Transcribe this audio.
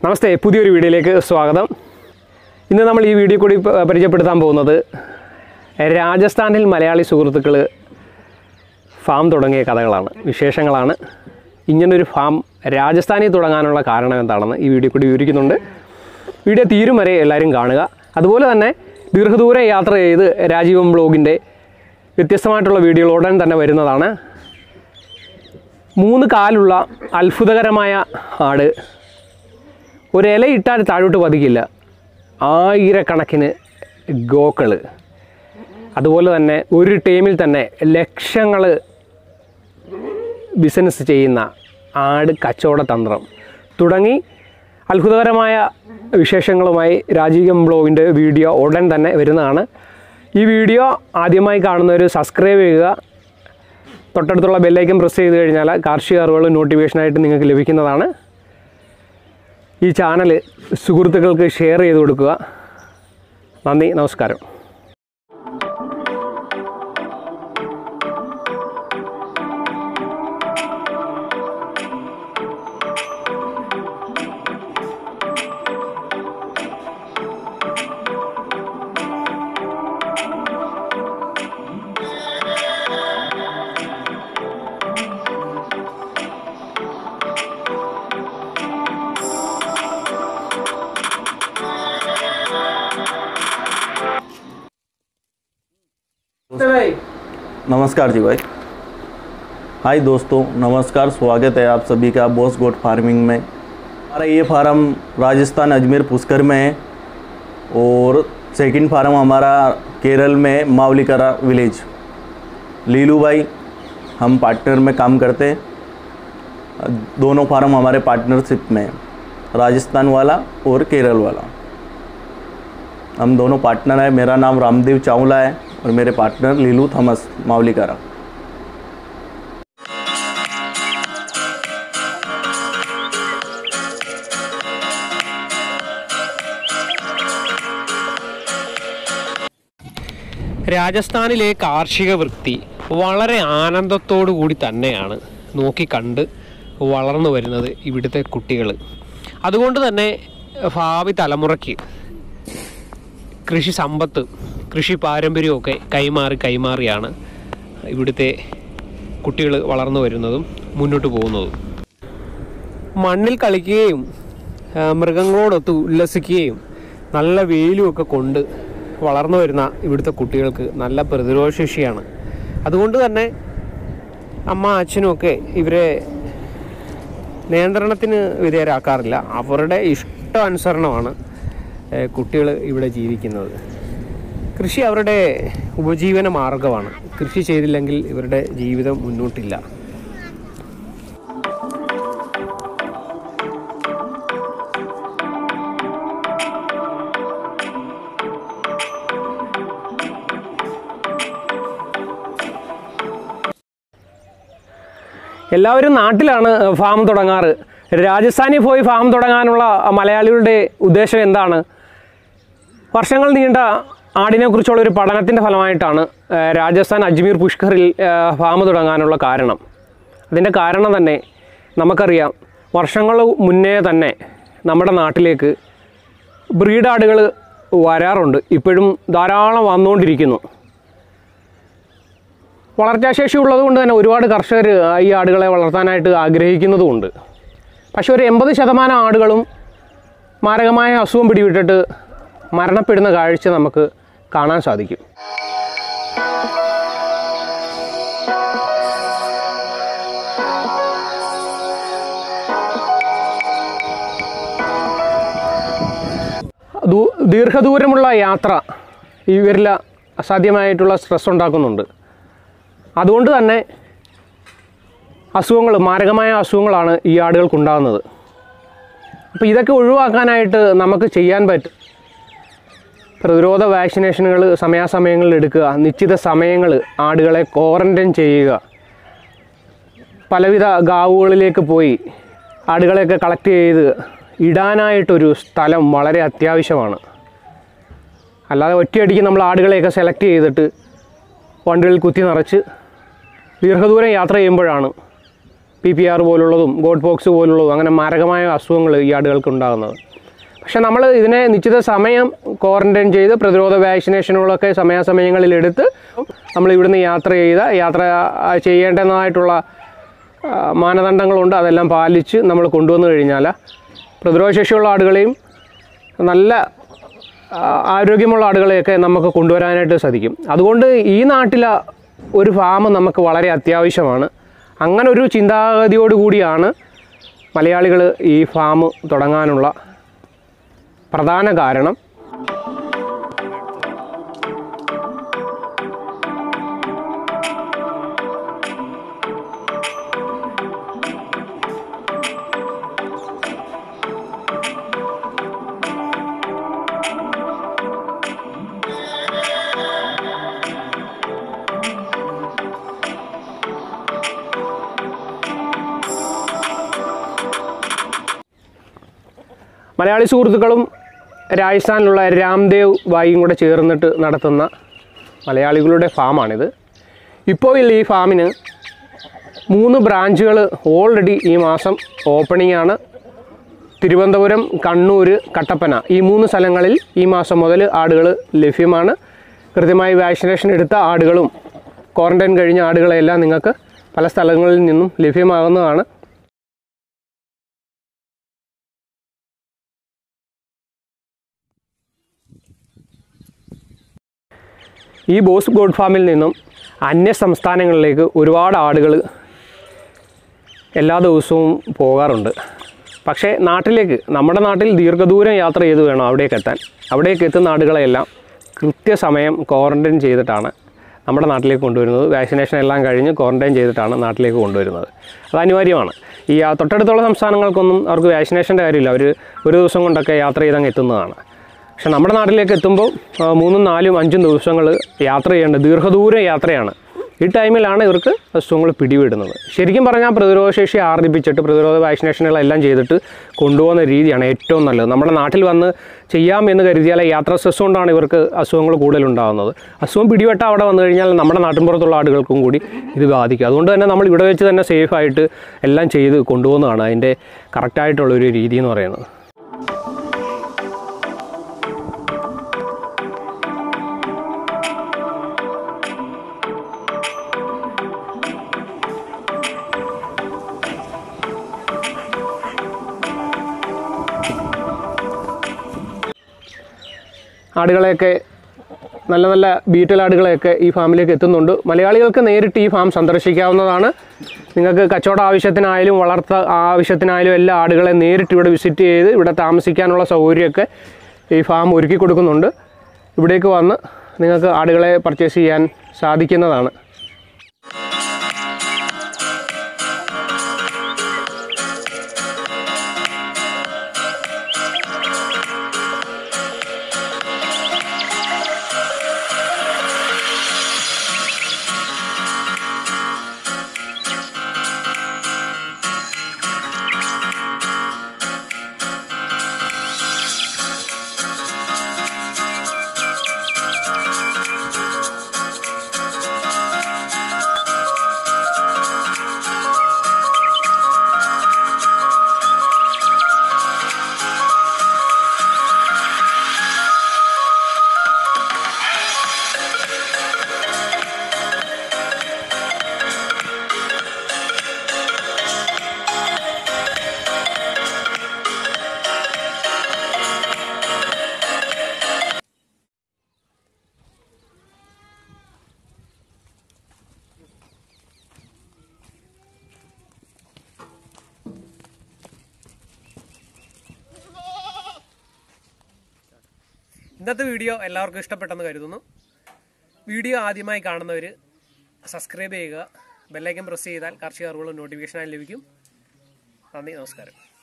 നമസ്തേ പുതിയൊരു വീഡിയോയിലേക്ക് സ്വാഗതം ഇന്ന് നമ്മൾ ഈ വീഡിയോ കൂടി പ- പരിചയപ്പെടുത്താൻ പോകുന്നത് രാജസ്ഥാനിൽ മലയാളി സുഹൃത്തുക്കൾ ഫാം തുടങ്ങിയ കഥകളാണ് വിശേഷങ്ങളാണ് ഇങ്ങനൊരു ഫാം രാജസ്ഥാനിൽ തുടങ്ങാനുള്ള കാരണം എന്താണെന്ന് ഈ വീഡിയോ കൂടി വിവരിക്കുന്നുണ്ട് വീഡിയോ തീരും വരെ എല്ലാവരും കാണുക അതുപോലെ തന്നെ ദീർഘദൂര യാത്ര ചെയ്ത് രാജീവം ബ്ലോഗിൻ്റെ വ്യത്യസ്തമായിട്ടുള്ള വീഡിയോകൾ ഉടൻ തന്നെ വരുന്നതാണ് മൂന്ന് കാലുള്ള അത്ഭുതകരമായ ആട് ഒരു ഇല ഇട്ടാൽ താഴോട്ട് പതിക്കില്ല ആയിരക്കണക്കിന് ഗോക്കൾ അതുപോലെ തന്നെ ഒരു ടീമിൽ തന്നെ ലക്ഷങ്ങൾ ബിസിനസ് ചെയ്യുന്ന ആട് കച്ചവട തന്ത്രം തുടങ്ങി അത്ഭുതകരമായ വിശേഷങ്ങളുമായി രാജീവം ബ്ലോഗിൻ്റെ വീഡിയോ ഉടൻ തന്നെ വരുന്നതാണ് ഈ വീഡിയോ ആദ്യമായി കാണുന്നവർ സബ്സ്ക്രൈബ് ചെയ്യുക തൊട്ടടുത്തുള്ള ബെല്ലൈക്കൻ പ്രസ് ചെയ്ത് കഴിഞ്ഞാൽ കാർഷിക അറിവുകൾ നോട്ടിഫിക്കേഷനായിട്ട് നിങ്ങൾക്ക് ലഭിക്കുന്നതാണ് ഈ ചാനൽ സുഹൃത്തുക്കൾക്ക് ഷെയർ ചെയ്ത് കൊടുക്കുക നന്ദി നമസ്കാരം नमस्कार जी भाई हाय दोस्तों नमस्कार स्वागत है आप सभी का बॉस गोट फार्मिंग में हमारा ये फार्म राजस्थान अजमेर पुष्कर में है और सेकंड फार्म हमारा केरल में मावलीकरा विलेज लीलू भाई हम पार्टनर में काम करते हैं दोनों फार्म हमारे पार्टनरशिप में है राजस्थान वाला और केरल वाला हम दोनों पार्टनर हैं मेरा नाम रामदेव चावला है और मेरे पार्टनर लीलू थॉमस मावलीकारा രാജസ്ഥാനിലെ കാർഷിക വൃത്തി വളരെ ആനന്ദത്തോടു കൂടി തന്നെയാണ് നോക്കിക്കണ്ട് വളർന്നു വരുന്നത് ഇവിടുത്തെ കുട്ടികൾ അതുകൊണ്ട് തന്നെ ഭാവി തലമുറയ്ക്ക് കൃഷി സമ്പത്ത് കൃഷി പാരമ്പര്യമൊക്കെ കൈമാറി കൈമാറിയാണ് ഇവിടുത്തെ കുട്ടികൾ വളർന്നു വരുന്നതും മുന്നോട്ട് പോകുന്നതും മണ്ണിൽ കളിക്കുകയും ആ, മൃഗങ്ങളോടൊത്ത് ഉല്ലസിക്കുകയും നല്ല വെയിലും ഒക്കെ കൊണ്ട് വളർന്നു വരുന്ന ഇവിടുത്തെ കുട്ടികൾക്ക് നല്ല പ്രതിരോധശേഷിയാണ് അതുകൊണ്ട് തന്നെ അമ്മ അച്ഛനും ഒക്കെ ഇവരെ നിയന്ത്രണത്തിന് വിധേയരാക്കാറില്ല അവരുടെ ഇഷ്ടാനുസരണമാണ് കുട്ടികൾ ഇവിടെ ജീവിക്കുന്നത് കൃഷി അവരുടെ ഉപജീവന മാർഗമാണ് കൃഷി ചെയ്തില്ലെങ്കിൽ ഇവരുടെ ജീവിതം മുന്നോട്ടില്ല എല്ലാവരും നാട്ടിലാണ് ഫാം തുടങ്ങാറ് രാജസ്ഥാനിൽ പോയി ഫാം തുടങ്ങാനുള്ള മലയാളികളുടെ ഉദ്ദേശം എന്താണ് വർഷങ്ങൾ നീണ്ട ആടിനെക്കുറിച്ചുള്ള ഒരു പഠനത്തിൻ്റെ ഫലമായിട്ടാണ് ആ, രാജസ്ഥാൻ അജ്മീർ പുഷ്കറിൽ ആ, ഫാം തുടങ്ങാനുള്ള കാരണം അതിൻ്റെ കാരണം തന്നെ നമുക്കറിയാം വർഷങ്ങൾ മുന്നേ തന്നെ നമ്മുടെ നാട്ടിലേക്ക് ബ്രീഡ് ആടുകൾ വരാറുണ്ട് ഇപ്പോഴും ധാരാളം വന്നുകൊണ്ടിരിക്കുന്നു വളർച്ചാശേഷി ഉള്ളതുകൊണ്ട് തന്നെ ഒരുപാട് കർഷകർ ഈ ആടുകളെ വളർത്താനായിട്ട് ആഗ്രഹിക്കുന്നതുമുണ്ട് പക്ഷെ ഒരു എൺപത് ശതമാനം ആടുകളും മാരകമായ അസുഖം പിടിവിട്ടിട്ട് മരണപ്പെടുന്ന കാഴ്ച നമുക്ക് കാണാൻ സാധിക്കും ദൂ- ദീർഘദൂരമുള്ള യാത്ര ഇവരിൽ അസാധ്യമായിട്ടുള്ള സ്ട്രെസ് ഉണ്ടാക്കുന്നുണ്ട് അതുകൊണ്ട് തന്നെ അസുഖങ്ങൾ മാരകമായ അസുഖങ്ങളാണ് ഈ ആടുകൾക്കുണ്ടാകുന്നത് അപ്പോൾ ഇതൊക്കെ ഒഴിവാക്കാനായിട്ട് നമുക്ക് ചെയ്യാൻ പറ്റും പ്രതിരോധ വാക്സിനേഷനുകൾ സമയാസമയങ്ങളിൽ എടുക്കുക നിശ്ചിത സമയങ്ങൾ ആടുകളെ ക്വാറൻറ്റൈൻ ചെയ്യുക പലവിധ ഗാവുകളിലേക്ക് പോയി ആടുകളെയൊക്കെ കളക്ട് ചെയ്ത് ഇടാനായിട്ടൊരു സ്ഥലം വളരെ അത്യാവശ്യമാണ് അല്ലാതെ ഒറ്റയടിക്ക് നമ്മൾ ആടുകളെയൊക്കെ സെലക്ട് ചെയ്തിട്ട് വണ്ടികളിൽ കുത്തി നിറച്ച് ദീർഘദൂരം യാത്ര ചെയ്യുമ്പോഴാണ് പി പി ആർ പോലുള്ളതും ഗോഡ് പോക്സ് പോലുള്ളതും അങ്ങനെ മാരകമായ അസുഖങ്ങൾ ഈ ആടുകൾക്ക് ഉണ്ടാകുന്നത് പക്ഷെ നമ്മൾ ഇതിനെ നിശ്ചിത സമയം ക്വാറന്റൈൻ ചെയ്ത് പ്രതിരോധ വാക്സിനേഷനുകളൊക്കെ സമയാസമയങ്ങളിൽ എടുത്ത് നമ്മൾ ഇവിടുന്ന് യാത്ര ചെയ്ത യാത്ര ആ, ചെയ്യേണ്ടതായിട്ടുള്ള ആ, മാനദണ്ഡങ്ങളുണ്ട് അതെല്ലാം പാലിച്ച് നമ്മൾ കൊണ്ടുവന്നു കഴിഞ്ഞാൽ പ്രതിരോധശേഷിയുള്ള ആടുകളെയും നല്ല ആ, ആരോഗ്യമുള്ള ആടുകളെയൊക്കെ നമുക്ക് കൊണ്ടുവരാനായിട്ട് സാധിക്കും അതുകൊണ്ട് ഈ നാട്ടിലെ ഒരു ഫാം നമുക്ക് വളരെ അത്യാവശ്യമാണ് അങ്ങനെ ഒരു ചിന്താഗതിയോടുകൂടിയാണ് മലയാളികൾ ഈ ഫാം തുടങ്ങാനുള്ള പ്രധാന കാരണം മലയാളി സുഹൃത്തുക്കളും രാജസ്ഥാനിലുള്ള രാംദേവ് ബായിയും കൂടെ ചേർന്നിട്ട് നടത്തുന്ന മലയാളികളുടെ ഫാമാണിത് ഇപ്പോൾ ഈ ഫാമിന് മൂന്ന് ബ്രാഞ്ചുകൾ ഓൾറെഡി ഈ മാസം ഓപ്പണിംഗ് ആണ് തിരുവനന്തപുരം കണ്ണൂർ കട്ടപ്പന ഈ മൂന്ന് സ്ഥലങ്ങളിൽ ഈ മാസം മുതൽ ആടുകൾ ലഭ്യമാണ് കൃത്യമായി വാക്സിനേഷൻ എടുത്ത ആടുകളും ക്വാറന്റൈൻ കഴിഞ്ഞ ആടുകളെല്ലാം നിങ്ങൾക്ക് പല സ്ഥലങ്ങളിൽ നിന്നും ലഭ്യമാകുന്നതാണ് ഈ ബോസ് ഗോഡ് ഫാമിൽ നിന്നും അന്യ സംസ്ഥാനങ്ങളിലേക്ക് ഒരുപാട് ആടുകൾ എല്ലാ ദിവസവും പോകാറുണ്ട് പക്ഷേ നാട്ടിലേക്ക് നമ്മുടെ നാട്ടിൽ ദീർഘദൂരം യാത്ര ചെയ്ത് വേണം അവിടേക്ക് എത്താൻ അവിടേക്ക് എത്തുന്ന ആടുകളെല്ലാം കൃത്യസമയം ക്വാറന്റൈൻ ചെയ്തിട്ടാണ് നമ്മുടെ നാട്ടിലേക്ക് കൊണ്ടുവരുന്നത് വാക്സിനേഷൻ എല്ലാം കഴിഞ്ഞ് ക്വാറന്റൈൻ ചെയ്തിട്ടാണ് നാട്ടിലേക്ക് കൊണ്ടുവരുന്നത് അത് അനിവാര്യമാണ് ഈ ആ തൊട്ടടുത്തുള്ള സംസ്ഥാനങ്ങൾക്കൊന്നും അവർക്ക് വാക്സിനേഷൻ്റെ കാര്യമില്ല അവർ ഒരു ദിവസം കൊണ്ടൊക്കെ യാത്ര ചെയ്തങ്ങ് എത്തുന്നതാണ് പക്ഷെ നമ്മുടെ നാട്ടിലേക്ക് എത്തുമ്പോൾ ആ, മൂന്നും നാലും അഞ്ചും ദിവസങ്ങൾ യാത്ര ചെയ്യേണ്ട ദീർഘദൂര യാത്രയാണ് ഈ ടൈമിലാണ് ഇവർക്ക് അസുഖങ്ങൾ പിടിവിടുന്നത് ശരിക്കും പറഞ്ഞാൽ പ്രതിരോധശേഷി ആർജിപ്പിച്ചിട്ട് പ്രതിരോധ വാക്സിനേഷനുകളെല്ലാം ചെയ്തിട്ട് കൊണ്ടുപോകുന്ന രീതിയാണ് ഏറ്റവും നല്ലത് നമ്മുടെ നാട്ടിൽ വന്ന് ചെയ്യാം എന്ന് കരുതിയാൽ യാത്രാ സ്ട്രെസ് കൊണ്ടാണ് ഇവർക്ക് അസുഖങ്ങൾ കൂടുതലുണ്ടാകുന്നത് അസുഖം പിടിവെട്ട അവിടെ വന്നു കഴിഞ്ഞാൽ നമ്മുടെ നാട്ടിൻപുറത്തുള്ള ആളുകൾക്കും കൂടി ഇത് ബാധിക്കും അതുകൊണ്ട് തന്നെ നമ്മൾ ഇവിടെ വെച്ച് തന്നെ സേഫായിട്ട് എല്ലാം ചെയ്ത് കൊണ്ടുപോകുന്നതാണ് അതിൻ്റെ കറക്റ്റായിട്ടുള്ളൊരു രീതി എന്ന് പറയുന്നത് ആടുകളെയൊക്കെ നല്ല നല്ല ബീറ്റൽ ആടുകളെയൊക്കെ ഈ ഫാമിലേക്ക് എത്തുന്നുണ്ട് മലയാളികൾക്ക് നേരിട്ട് ഈ ഫാം സന്ദർശിക്കാവുന്നതാണ് നിങ്ങൾക്ക് കച്ചവട ആവശ്യത്തിനായാലും വളർത്ത ആവശ്യത്തിനായാലും എല്ലാ ആടുകളെ നേരിട്ട് ഇവിടെ വിസിറ്റ് ചെയ്ത് ഇവിടെ താമസിക്കാനുള്ള സൗകര്യമൊക്കെ ഈ ഫാം ഒരുക്കി കൊടുക്കുന്നുണ്ട് ഇവിടേക്ക് വന്ന് നിങ്ങൾക്ക് ആടുകളെ പർച്ചേസ് ചെയ്യാൻ സാധിക്കുന്നതാണ് ഇന്നത്തെ വീഡിയോ എല്ലാവർക്കും ഇഷ്ടപ്പെട്ടെന്ന് കരുതുന്നു വീഡിയോ ആദ്യമായി കാണുന്നവർ സബ്സ്ക്രൈബ് ചെയ്യുക ബെല്ലൈക്കൻ പ്രസ് ചെയ്താൽ കാർഷിക അറിവുകളും നോട്ടിഫിക്കേഷനായി ലഭിക്കും നന്ദി നമസ്കാരം